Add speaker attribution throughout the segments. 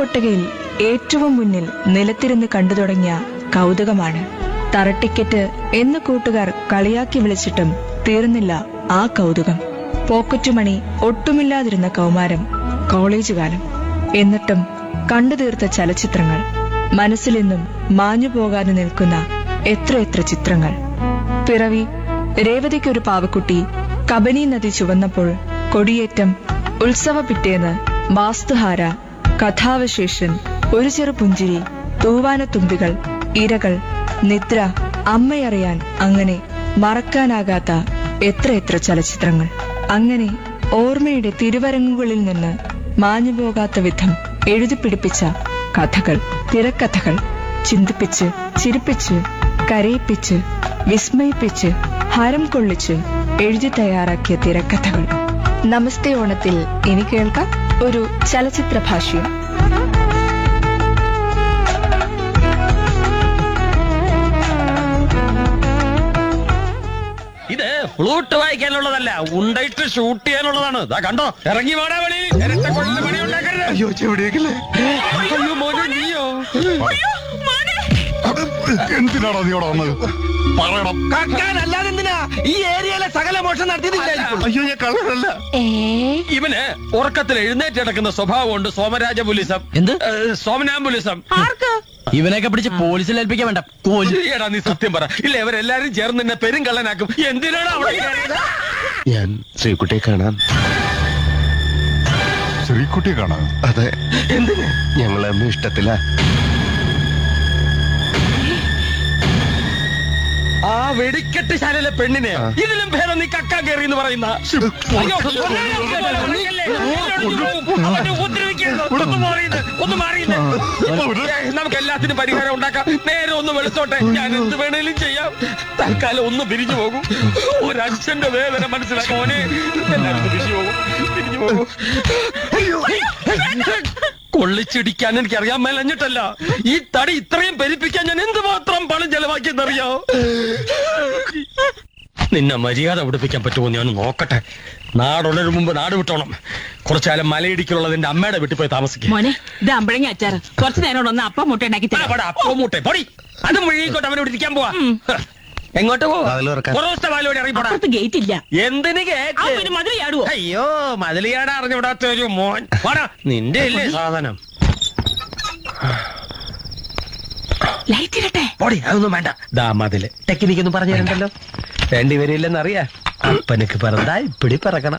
Speaker 1: കൊട്ടകയിൽ ഏറ്റവും മുന്നിൽ നിലത്തിരുന്ന് കണ്ടു തുടങ്ങിയ കൗതുകമാണ് തറട്ടിക്കറ്റ് എന്ന് കൂട്ടുകാർ കളിയാക്കി വിളിച്ചിട്ടും തീർന്നില്ല ആ കൗതുകം പോക്കറ്റുമണി ഒട്ടുമില്ലാതിരുന്ന കൗമാരം കോളേജ് കാലം എന്നിട്ടും കണ്ടു തീർത്ത ചലച്ചിത്രങ്ങൾ മനസ്സിലെന്നും മാഞ്ഞു പോകാതെ നിൽക്കുന്ന എത്ര എത്ര ചിത്രങ്ങൾ പിറവി രേവതിക്കൊരു പാവക്കുട്ടി കബനി നദി ചുവന്നപ്പോൾ കൊടിയേറ്റം ഉത്സവ പിറ്റേന്ന് വാസ്തുഹാര കഥാവശേഷൻ ഒരു ചെറു പുഞ്ചിരി തൂവാനത്തുമ്പികൾ ഇരകൾ നിദ്ര അമ്മയറിയാൻ അങ്ങനെ മറക്കാനാകാത്ത എത്ര എത്ര ചലച്ചിത്രങ്ങൾ അങ്ങനെ ഓർമ്മയുടെ തിരുവരങ്ങുകളിൽ നിന്ന് മാഞ്ഞുപോകാത്ത വിധം എഴുതിപ്പിടിപ്പിച്ച കഥകൾ തിരക്കഥകൾ ചിന്തിപ്പിച്ച് ചിരിപ്പിച്ച് കരയിപ്പിച്ച് വിസ്മയിപ്പിച്ച് ഹരം കൊള്ളിച്ച് എഴുതി തയ്യാറാക്കിയ തിരക്കഥകൾ നമസ്തേ ഓണത്തിൽ ഇനി കേൾക്കാം ഒരു ചലച്ചിത്ര ഭാഷ്യം
Speaker 2: ഇത് ഫ്ലൂട്ട് വായിക്കാനുള്ളതല്ല ഉണ്ടായിട്ട് ഷൂട്ട് ചെയ്യാനുള്ളതാണ് ദാ കണ്ടോ ഇറങ്ങി വാടാ വെളി ഇരട്ട കൊള്ളിന് പണി ഉണ്ടാക്കരുത്
Speaker 3: അയ്യോ ചെവിടിയേക്കില്ലേ
Speaker 2: അയ്യോ മോനെ നീയോ
Speaker 3: എന്തിനാണോ നീ ഇവിടെ വന്നത് പറയണം
Speaker 4: കക്കാനല്ലാതെ എന്തിനാ ഈ ഏരിയയിലെ സകല മോഷം നടത്തിയതില്ലായിരിക്കും
Speaker 3: അയ്യോ ഞാൻ കള്ളനല്ല
Speaker 2: ഇവന് ഉറക്കത്തിൽ എഴുന്നേറ്റ് കിടക്കുന്ന സ്വഭാവമുണ്ട് സോമരാജ പുലിസം
Speaker 5: എന്ത്?
Speaker 2: സോമനാംബുലിസം
Speaker 5: ഇവനെയൊക്കെ പിടിച്ച് പോലീസിൽ ഏൽപ്പിക്കാൻ വേണ്ട കോലി
Speaker 2: എടാ നീ സത്യം പറ ഇല്ല ഇവരെല്ലാരും ചേർന്ന് നിന്നെ പെരുങ്കള്ളനാക്കും എന്തിനാണ് അവിടെ കയറിയത്?
Speaker 6: ഞാൻ ശ്രീകുട്ടിയെ കാണാൻ
Speaker 3: ശ്രീക്കുട്ടിയെ കാണാൻ
Speaker 6: അതെ എന്തിന് ഞങ്ങളെ ഇഷ്ടത്തില
Speaker 2: ആ വെടിക്കെട്ട് ശാലയിലെ പെണ്ണിനെ ഇതിലും ഭേദം നീ കക്കാൻ കയറി എന്ന് പറയുന്ന അയ്യോ, പറയല്ലേ? അവനെ ഉപദ്രവിക്കരുത്. ഒന്ന് മാറിയത്, ഒന്ന് മാറിയത്. ഏ, നമുക്ക് എല്ലാത്തിനും പരിഹാരം ഉണ്ടാക്കാം നേരെ ഒന്ന് വെളുത്തോട്ടെ ഞാൻ എന്ത് വേണേലും ചെയ്യാം തൽക്കാലം ഒന്ന് പിരിഞ്ഞു പോകും ഒരച്ഛന്റെ വേദന മനസ്സിലാക്കാം മോനെ എല്ലാവരും ഒന്ന് പിരിഞ്ഞു പോകും പിരിഞ്ഞു പോകും കൊള്ളിച്ചിടിക്കാൻ എനിക്ക് അറിയാൻ മേലഞ്ഞിട്ടല്ല ഈ തടി ഇത്രയും പെരിപ്പിക്കാൻ ഞാൻ എന്തുമാത്രം പണം ചെലവാക്കിയെന്നറിയോ നിന്നെ മര്യാദ ഉടുപ്പിക്കാൻ പറ്റുമോ ഞാൻ നോക്കട്ടെ നാടുള്ളൊരു മുമ്പ് നാട് വിട്ടോണം കുറച്ചാലും മലയിടിക്കുള്ളത് എന്റെ അമ്മയുടെ വീട്ടിൽ പോയി താമസിക്കും
Speaker 7: മോനെ ഇത് അമ്പഴങ്ങ അച്ചാറ് കുറച്ചു നേരം ഒന്ന് അപ്പം മുട്ട ഉണ്ടാക്കി തരാം
Speaker 2: അപ്പോ മൂട്ടെ പൊടി അത് മുഴുകിക്കോട്ടെ അവനെ ഇരിക്കാൻ പോവാ എങ്ങോട്ട് പോവാ
Speaker 6: വാതില് തുറക്കാൻ.
Speaker 2: കുറവസ്ഥ വാലോടെ ഇറങ്ങിപ്പോടാ
Speaker 7: അപ്പുറത്ത് ഗേറ്റ് ഇല്ല
Speaker 2: എന്തിന്
Speaker 7: ആ
Speaker 2: കേട്ട്
Speaker 7: പിന്നെ മധുര ആടുവോ
Speaker 2: അയ്യോ മതിലിയാട അറിഞ്ഞുവിടാത്ത ഒരു മോൻ വാടാ നിന്റെ അല്ലേ സാധനം
Speaker 7: ലൈറ്റ് ഇരട്ടെ
Speaker 2: പൊടി അതൊന്നും വേണ്ട ദാ മതില് ടെക്നിക്ക് ഒന്നും പറഞ്ഞു തരണ്ടല്ലോ വേണ്ടി വരില്ലെന്നറിയാ അപ്പനക്ക് പറന്താ ഇപ്പിടി പറക്കണം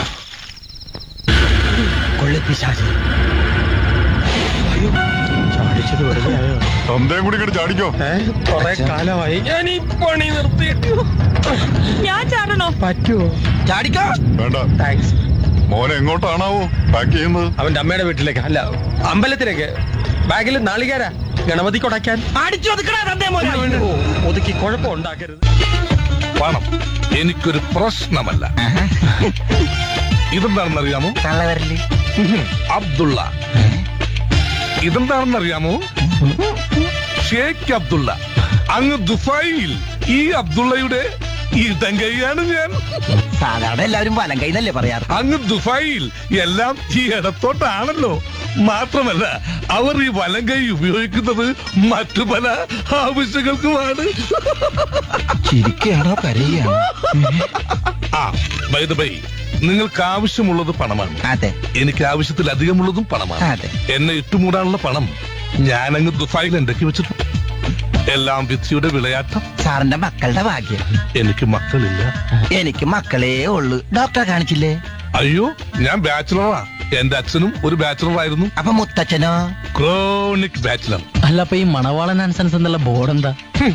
Speaker 2: കൊള്ളിപ്പിശാചി അയ്യോ, ചാടിച്ചത് വെറുതെ ആയോ
Speaker 3: തന്തയും കൂടി ഇങ്ങോട്ട് ചാടിക്കോ
Speaker 2: കൊറേ കാലമായി ഞാൻ ഈ പണി നിർത്തിയിട്ട്
Speaker 7: ഞാൻ ചാടണോ
Speaker 2: പറ്റുമോ
Speaker 4: ചാടിക്കോ
Speaker 3: വേണ്ട
Speaker 2: താങ്ക്സ്
Speaker 3: മോനെ എങ്ങോട്ടാണാവോ പാക്ക് ചെയ്യുന്നത്
Speaker 2: അവന്റെ അമ്മയുടെ വീട്ടിലേക്ക് അല്ല അമ്പലത്തിലേക്ക് ബാഗിൽ നാളികേരാ ഗണപതി കൊടക്കാൻ
Speaker 4: അടിച്ചു ഒതുക്കടാ തന്തേ മോനെ
Speaker 2: ഓ, ഒതുക്കി കുഴപ്പം ഉണ്ടാക്കരുത്
Speaker 8: പണം എനിക്കൊരു പ്രശ്നമല്ല ഇതെന്താണെന്നറിയാമോ അബ്ദുള്ള ഇതെന്താണെന്നറിയാമോ ഷേഖ് അബ്ദുള്ള അങ്ങ് ദുബായിൽ ഈ അബ്ദുള്ളയുടെ ഇടങ്കൈയാണ് ഞാൻ
Speaker 4: സാധാരണ എല്ലാവരും വലം കൈന്നല്ലേ പറയാറ്
Speaker 8: അങ്ങ് ദുബായിൽ എല്ലാം ഈ ഇടത്തോട്ടാണല്ലോ മാത്രമല്ല അവർ ഈ വലം കൈ ഉപയോഗിക്കുന്നത് മറ്റു പല ആവശ്യങ്ങൾക്കുമാണ്
Speaker 4: ചിരിക്കുകയാണോ കരയുകയാണോ
Speaker 8: ആ ബൈ ബൈ നിങ്ങൾക്ക് ആവശ്യമുള്ളത് പണമാണ്
Speaker 4: അതെ
Speaker 8: എനിക്ക് ആവശ്യത്തിലധികമുള്ളതും പണമാണ്
Speaker 4: അതെ.
Speaker 8: എന്നെ ഇട്ടുമൂടാനുള്ള പണം ഞാനങ്ങ് ദുബായിൽ ഉണ്ടാക്കി വെച്ചിട്ടുണ്ട് എല്ലാം വിധിയുടെ വിളയാട്ടം
Speaker 4: സാറിന്റെ മക്കളുടെ ഭാഗ്യം
Speaker 8: എനിക്ക് മക്കളില്ല
Speaker 4: എനിക്ക് മക്കളേ ഉള്ളു ഡോക്ടറെ കാണിച്ചില്ലേ
Speaker 8: അയ്യോ ഞാൻ ബാച്ചിലറാ എന്റെ അച്ഛനും ഒരു ബാച്ചിലർ ആയിരുന്നു
Speaker 4: അപ്പൊ മുത്തച്ഛനോ
Speaker 8: ക്രോണിക് ബാച്ചിലർ
Speaker 5: അല്ല അപ്പൊ ഈ മണവാളൻ ആൻസൻസ് എന്നുള്ള ബോർഡ് എന്താ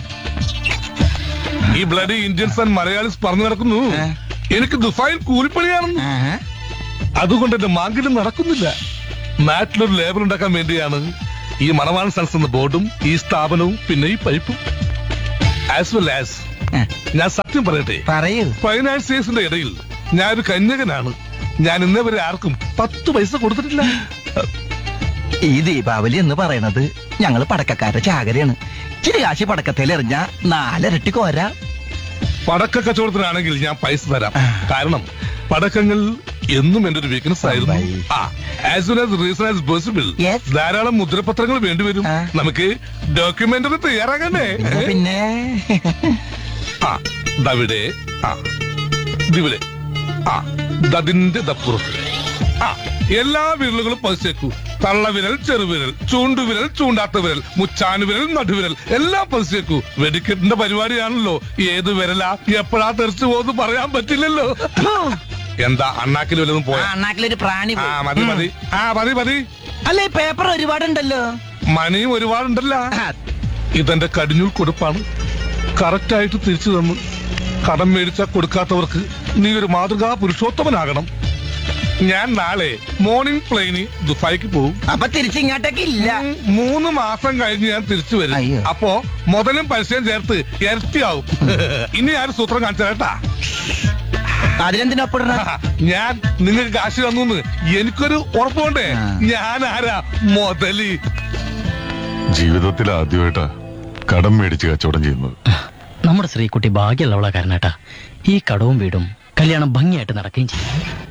Speaker 8: ഈ ബ്ലഡ് ഇന്ത്യൻസ് ആൻഡ് മലയാളീസ് പറഞ്ഞു നടക്കുന്നു എനിക്ക് ദുബായിൽ കൂലിപ്പണിയാണെന്ന്
Speaker 4: ആഹാ.
Speaker 8: അതുകൊണ്ട് എന്റെ മാങ്കിലും നടക്കുന്നില്ല നാട്ടിലൊരു ലേബർ ഉണ്ടാക്കാൻ വേണ്ടിയാണ് ഈ മണവാൻ സൺസ് എന്ന ബോർഡും ഈ സ്ഥാപനവും പിന്നെ ഈ പൈപ്പും ആസ് വെൽ ആസ്
Speaker 4: ആ,
Speaker 8: ഞാൻ സത്യം പറയട്ടെ
Speaker 4: പറയൂ
Speaker 8: ഫൈനാൻസിയേഴ്സിന്റെ ഇടയിൽ ഞാൻ ഒരു കന്യകനാണ് ഞാൻ ഇന്നേ വരെ ആർക്കും പത്ത് പൈസ കൊടുത്തിട്ടില്ല
Speaker 4: ഈ ദീപാവലി എന്ന് പറയണത് ഞങ്ങള് പടക്കക്കാരുടെ ചാകരയാണ് ചിരി കാശി പടക്കത്തിൽ എറിഞ്ഞ നാലരട്ടി കോര
Speaker 8: പടക്ക കച്ചവടത്തിനാണെങ്കിൽ ഞാൻ പൈസ തരാം കാരണം പടക്കങ്ങൾ എന്നും എന്റെ ഒരു വീക്ക്നെസ് ആയിരുന്നു ah as well as reason as possible
Speaker 4: Yes.
Speaker 8: ധാരാളം മുദ്രപത്രങ്ങൾ വേണ്ടിവരും
Speaker 4: ആ.
Speaker 8: നമുക്ക് ഡോക്യുമെന്ററി തയ്യാറാകണ്ടേ
Speaker 4: പിന്നെ പിന്നെ
Speaker 8: ആ ദവിടെ ആ ദിവിടെ ആ ദതിന്റെ ദപ്പുറത്ത് ആ എല്ലാ വിരലുകളും പതിച്ചേക്കൂ തള്ളവിരൽ ചെറുവിരൽ ചൂണ്ടുവിരൽ ചൂണ്ടാത്ത വിരൽ മുച്ചാനുവിരൽ നടുവിരൽ എല്ലാം പതിച്ചേക്കൂ വെടിക്കെട്ടിന്റെ പരിപാടിയാണല്ലോ ഏത് വിരലാ എപ്പോഴാ തെറിച്ചു പോകുന്നു പറയാൻ പറ്റില്ലല്ലോ എന്താ അണ്ണാക്കിൽ വല്ലതും
Speaker 4: ആ,
Speaker 8: പോയാ
Speaker 4: അണ്ണാക്കിലൊരു പ്രാണി
Speaker 8: ആ
Speaker 4: പോയി.
Speaker 8: മതി മതി ആ മതി മതി
Speaker 4: അല്ല ഈ പേപ്പർ ഒരുപാടുണ്ടല്ലോ
Speaker 8: മണിയും ഒരുപാടുണ്ടല്ല ഇതെന്റെ കടിഞ്ഞൂൽ കൊടുപ്പാണ് കറക്റ്റ് ആയിട്ട് തിരിച്ചു തന്നു കടം മേടിച്ചാ കൊടുക്കാത്തവർക്ക് നീ ഒരു മാതൃകാ പുരുഷോത്തമനാകണം ഞാൻ നാളെ മോർണിംഗ് പ്ലെയിനിൽ ദുബായിക്ക് പോകും
Speaker 4: അപ്പൊ തിരിച്ചിങ്ങോട്ടേക്ക് ഇല്ല
Speaker 8: ഉം, മൂന്ന് മാസം കഴിഞ്ഞ് ഞാൻ തിരിച്ചു വരും
Speaker 4: അയ്യോ.
Speaker 8: അപ്പോ മുതലും പലിശയും ചേർത്ത് ഇരട്ടിയാവും ഇനി ഞാൻ സൂത്രം കാണിച്ചു കേട്ടാ
Speaker 4: അതിനെന്തിനൊപ്പിടണ
Speaker 8: ഞാൻ നിങ്ങൾക്ക് കാശ് തന്നു എനിക്കൊരു ഉറപ്പുണ്ടേ
Speaker 4: ആ.
Speaker 8: ഞാൻ ആരാ മുതല്
Speaker 3: ജീവിതത്തിൽ ആദ്യമായിട്ടാ കടം മേടിച്ച് കച്ചവടം ചെയ്യുന്നത്
Speaker 5: നമ്മുടെ ശ്രീകുട്ടി ഭാഗ്യമുള്ളവളാ കാരണേട്ടാ ഈ കടവും വീടും കല്യാണം ഭംഗിയായിട്ട് നടക്കുകയും ചെയ്യും